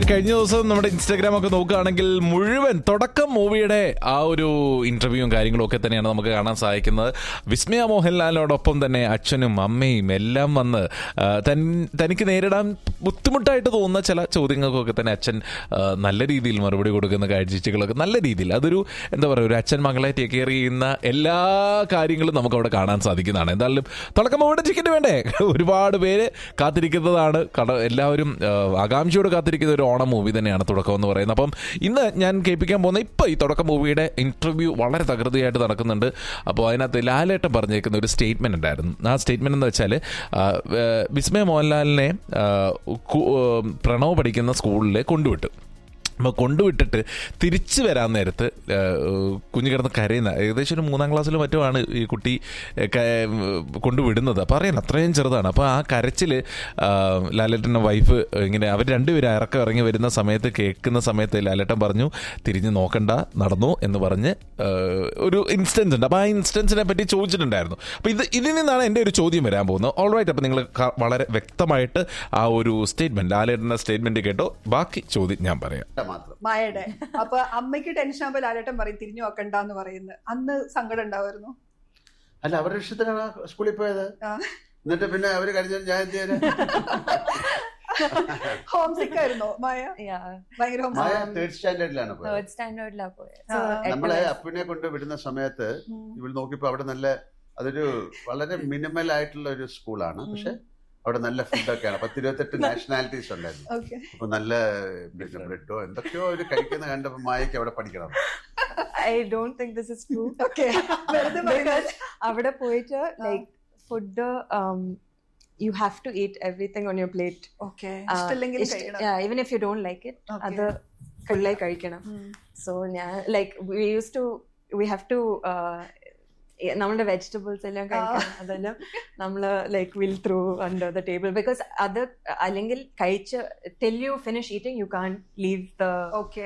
കഴിഞ്ഞ ദിവസം നമ്മുടെ ഇൻസ്റ്റാഗ്രാം ഒക്കെ നോക്കുകയാണെങ്കിൽ മുഴുവൻ തുടക്കം മൂവിയുടെ ആ ഒരു ഇന്റർവ്യൂവും കാര്യങ്ങളും ഒക്കെ തന്നെയാണ് നമുക്ക് കാണാൻ സാധിക്കുന്നത് വിസ്മയ മോഹൻലാലിനോടൊപ്പം തന്നെ അച്ഛനും അമ്മയും എല്ലാം വന്ന് ആ, തൻ- തനിക്ക് നേരിടാൻ ബുദ്ധിമുട്ടായിട്ട് തോന്നുന്ന ചില ചോദ്യങ്ങൾക്കൊക്കെ തന്നെ അച്ഛൻ ആ, നല്ല രീതിയിൽ മറുപടി കൊടുക്കുന്ന കാഴ്ചകളൊക്കെ നല്ല രീതിയിൽ അതൊരു എന്താ പറയുക ഒരു അച്ഛൻ മകളെ ടേക്ക് കെയർ ചെയ്യുന്ന എല്ലാ കാര്യങ്ങളും നമുക്ക് അവിടെ കാണാൻ സാധിക്കുന്നതാണ് എന്തായാലും തുടക്കം മൂവിയുടെ ടിക്കറ്റ് വേണ്ടേ ഒരുപാട് പേര് കാത്തിരിക്കുന്നതാണ് കട എല്ലാവരും ആ, ആകാംക്ഷയോട് കാത്തിരിക്കുന്ന ഒരു ഓണം മൂവി തന്നെയാണ് തുടക്കം എന്ന് പറയുന്നത് അപ്പം ഇന്ന് ഞാൻ കേൾപ്പിക്കാൻ പോകുന്ന ഇപ്പോൾ ഈ തുടക്കം മൂവിയുടെ ഇന്റർവ്യൂ വളരെ തകൃതിയായിട്ട് നടക്കുന്നുണ്ട് അപ്പോൾ അതിനകത്ത് ലാലേട്ടൻ പറഞ്ഞേക്കുന്ന ഒരു സ്റ്റേറ്റ്മെന്റ് ഉണ്ടായിരുന്നു ആ സ്റ്റേറ്റ്മെന്റ് എന്ന് വെച്ചാൽ വിസ്മയ മോഹൻലാലിനെ ആ, കു- പ്രണവ് പഠിക്കുന്ന സ്കൂളിൽ കൊണ്ടുവിട്ടു അപ്പോൾ കൊണ്ടുവിട്ടിട്ട് തിരിച്ചു വരാൻ നേരത്ത് ആ, കുഞ്ഞു കിടന്ന് കരയുന്ന ഏകദേശം ഒരു മൂന്നാം ക്ലാസ്സിലും മറ്റുമാണ് ഈ കുട്ടി ഏ, ക- കൊണ്ടുവിടുന്നത് അപ്പോൾ അറിയാം അത്രയും ചെറുതാണ് അപ്പോൾ ആ കരച്ചിൽ ലാലേട്ടൻ്റെ വൈഫ് ഇങ്ങനെ അവർ രണ്ടുപേരും ഇറക്കം ഇറങ്ങി വരുന്ന സമയത്ത് കേൾക്കുന്ന സമയത്ത് ലാലേട്ടൻ പറഞ്ഞു തിരിഞ്ഞ് നോക്കണ്ട നടന്നു എന്ന് പറഞ്ഞ് ആ, ഒരു ഇൻസ്റ്റൻസ് ഉണ്ട് അപ്പോൾ ആ ഇൻസ്റ്റൻസിനെ പറ്റി ചോദിച്ചിട്ടുണ്ടായിരുന്നു അപ്പോൾ ഇത് ഇതിൽ നിന്നാണ് എൻ്റെ ഒരു ചോദ്യം വരാൻ പോകുന്നത് ഓൾറൈറ്റ് അപ്പോൾ നിങ്ങൾ ക- വളരെ വ്യക്തമായിട്ട് ആ ഒരു സ്റ്റേറ്റ്മെൻറ്റ് ലാലേട്ടൻ്റെ സ്റ്റേറ്റ്മെൻറ്റ് കേട്ടോ ബാക്കി ചോദ്യം ഞാൻ പറയാം മാത്രം മായയുടെ അപ്പൊ അമ്മയ്ക്ക് ടെൻഷൻ ആകുമ്പോൾ ലാലേട്ടൻ പറയും തിരിഞ്ഞു നോക്കണ്ടെന്ന് പറയുന്നത് അന്ന് സങ്കടം ഉണ്ടാവുമായിരുന്നു അല്ല അവരുടെ ഇഷ്ടത്തിനാണ് സ്കൂളിൽ പോയത് ആ. എന്നിട്ട് പിന്നെ അവര് കഴിഞ്ഞ ഞാൻ എന്ത് ചെയ്യാനാ? ഹോം സിക്ക് ആയിരുന്നോ മായ Yeah, ഭയങ്കര ഹോം മായ സിക്ക് തേർഡ് സ്റ്റാൻഡേർഡിലാണ് പോയത് third standard ലാ പോയത്. ആ. So, at നമ്മളെ the- അപ്പിനെ കൊണ്ട് വിടുന്ന സമയത്ത് ഇവൾ നോക്കിയപ്പോ അവിടെ നല്ല അതൊരു വളരെ മിനിമൽ ആയിട്ടുള്ള ഒരു സ്കൂളാണ് പക്ഷെ അവിടെ നല്ല ഫുഡൊക്കെയാണ് പത്ത് ഇരുപത്തെട്ട് നാഷണാലിറ്റീസ് ഉണ്ടായിരുന്നു ഓക്കെ അപ്പൊ നല്ല പിന്നെ ബ്രെഡോ എന്തൊക്കെയോ ഒരു കഴിക്കുന്ന കണ്ടപ്പോ മായക്ക് അവിടെ പഠിക്കണം I don't think this is true. Okay വെറുതെ Because പറയുന്നത് അവിടെ പോയിട്ട് like food um you have to eat everything on your plate. Okay Uh, ഇഷ്ടമില്ലെങ്കിൽ ഇഷ്ട- കഴിക്കണം yeah, even if you don't like it, Okay. അത് ഫുള്ളായി കഴിക്കണം സോ ഞാൻ like we use to we have to നമ്മുടെ വെജിറ്റബിൾസ് എല്ലാം കഴിക്കണം അതെല്ലാം നമ്മൾ like will through under the table because അത് അല്ലെങ്കിൽ കഴിച്ച് tell you finish eating you can leave the okay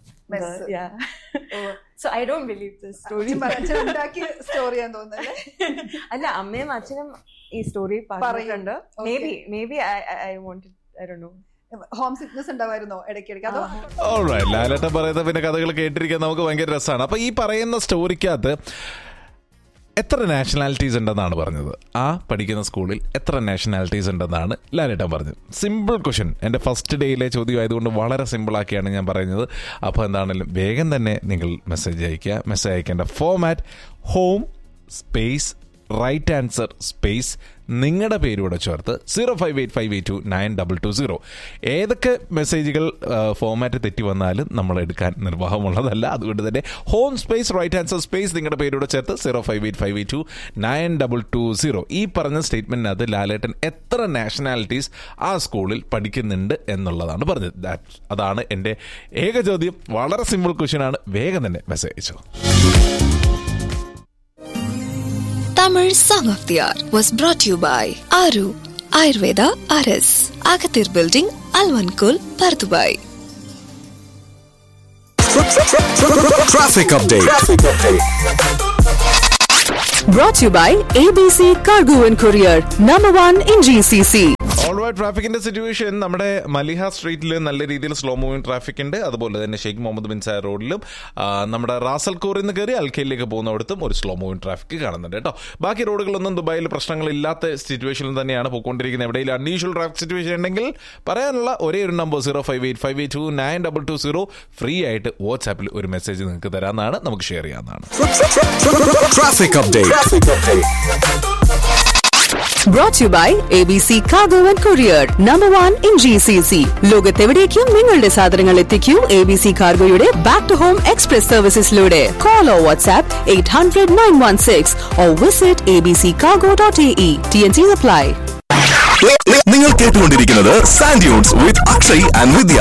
so I don't believe this story അച്ഛൻ ഉണ്ടാക്കി സ്റ്റോറി ചെയ്യാൻ തോന്നുന്നല്ലേ അല്ല അമ്മയും അച്ഛനും ഈ സ്റ്റോറി പറഞ്ഞിട്ടുണ്ട് Okay. Maybe maybe I won't I do know homesickness ഉണ്ടാവായിരുന്നോ ഇടയ്ക്കിടയ്ക്ക് അതോ Alright, ലാലേട്ടൻ പറയുന്ന പിന്നെ കഥകൾ കേട്ടിരിക്കാൻ നമുക്ക് ഭയങ്കര രസമാണ് അപ്പൊ ഈ പറയുന്ന സ്റ്റോറിക്കകത്ത് എത്ര നാഷണാലിറ്റീസ് ഉണ്ടെന്നാണ് പറഞ്ഞത് ആ പഠിക്കുന്ന സ്കൂളിൽ എത്ര നാഷണാലിറ്റീസ് ഉണ്ടെന്നാണ് ലാലേട്ടൻ പറഞ്ഞത് സിമ്പിൾ ക്വസ്റ്റ്യൻ എൻ്റെ ഫസ്റ്റ് ഡേയിലെ ചോദ്യം ആയതുകൊണ്ട് വളരെ സിമ്പിളാക്കിയാണ് ഞാൻ പറയുന്നത് അപ്പോൾ എന്താണെങ്കിലും വേഗം തന്നെ നിങ്ങൾ മെസ്സേജ് അയയ്ക്കുക മെസ്സേജ് അയക്കേണ്ട format home space right answer space നിങ്ങളുടെ പേരൂടെ ചേർത്ത് zero five eight five eight two nine double two zero ഏതൊക്കെ മെസ്സേജുകൾ ഫോമാറ്റ് തെറ്റി വന്നാലും നമ്മൾ എടുക്കാൻ നിർവാഹമുള്ളതല്ല അതുകൊണ്ട് തന്നെ home space right answer space നിങ്ങളുടെ പേരൂടെ ചേർത്ത് zero five eight five eight two nine double two zero ഈ പറഞ്ഞ സ്റ്റേറ്റ്മെന്റിനകത്ത് ലാലേട്ടൻ എത്ര നാഷണാലിറ്റീസ് ആ സ്കൂളിൽ പഠിക്കുന്നുണ്ട് എന്നുള്ളതാണ് പറഞ്ഞത് That- അതാണ് എൻ്റെ ഏക ചോദ്യം വളരെ സിമ്പിൾ ക്വസ്റ്റ്യൻ ആണ് വേഗം തന്നെ മെസ്സേജ് അയച്ചോ Tamil Song of the Hour was brought to you by Aru Ayurveda RS, Agathir Building, Alvankul, Pardubai. Traffic update. Brought to you by ABC Cargo and Courier, number one in GCC. Alright ട്രാഫിക്കിന്റെ situation നമ്മുടെ Maliha സ്ട്രീറ്റിൽ നല്ല രീതിയിൽ slow moving traffic ഉണ്ട് അതുപോലെ തന്നെ Sheikh Muhammad bin sir റോഡിലും ആ, നമ്മുടെ റാസൽഖോറിൽ നിന്ന് കയറി അൽക്കയിലേക്ക് പോകുന്നിടത്തും ഒരു സ്ലോ മൂവിംഗ് ട്രാഫിക് കാണുന്നുണ്ട് കേട്ടോ ബാക്കി റോഡുകളൊന്നും ദുബായിൽ പ്രശ്നങ്ങളില്ലാത്ത സിറ്റുവേഷനിൽ തന്നെയാണ് പോയിക്കൊണ്ടിരിക്കുന്നത് എവിടെയെങ്കിലും അൺയൂഷ്വൽ ട്രാഫിക് സിറ്റുവേഷൻ ഉണ്ടെങ്കിൽ പറയാനുള്ള ഒരേ ഒരു number zero five eight five eight two nine double two zero free ആയിട്ട് വാട്സാപ്പിൽ ഒരു മെസ്സേജ് നിങ്ങൾക്ക് തരാമെന്നാണ് നമുക്ക് ഷെയർ ചെയ്യാവുന്നതാണ് Traffic update. Brought to you by ABC Cargo and Courier, number one in GCC. ലോകത്തെവിടേക്കും നിങ്ങളുടെ സാധനങ്ങൾ എത്തിക്കൂ എ ബി സി കാർഗോയുടെ ബാക്ക് ടു ഹോം എക്സ്പ്രസ് സർവീസസിലൂടെ call or WhatsApp eight hundred nine one six or visit A B C cargo dot A E T N C apply നിങ്ങൾ കേട്ടുകൊണ്ടിരിക്കുന്നത് sand dunes with Akshay and Vidya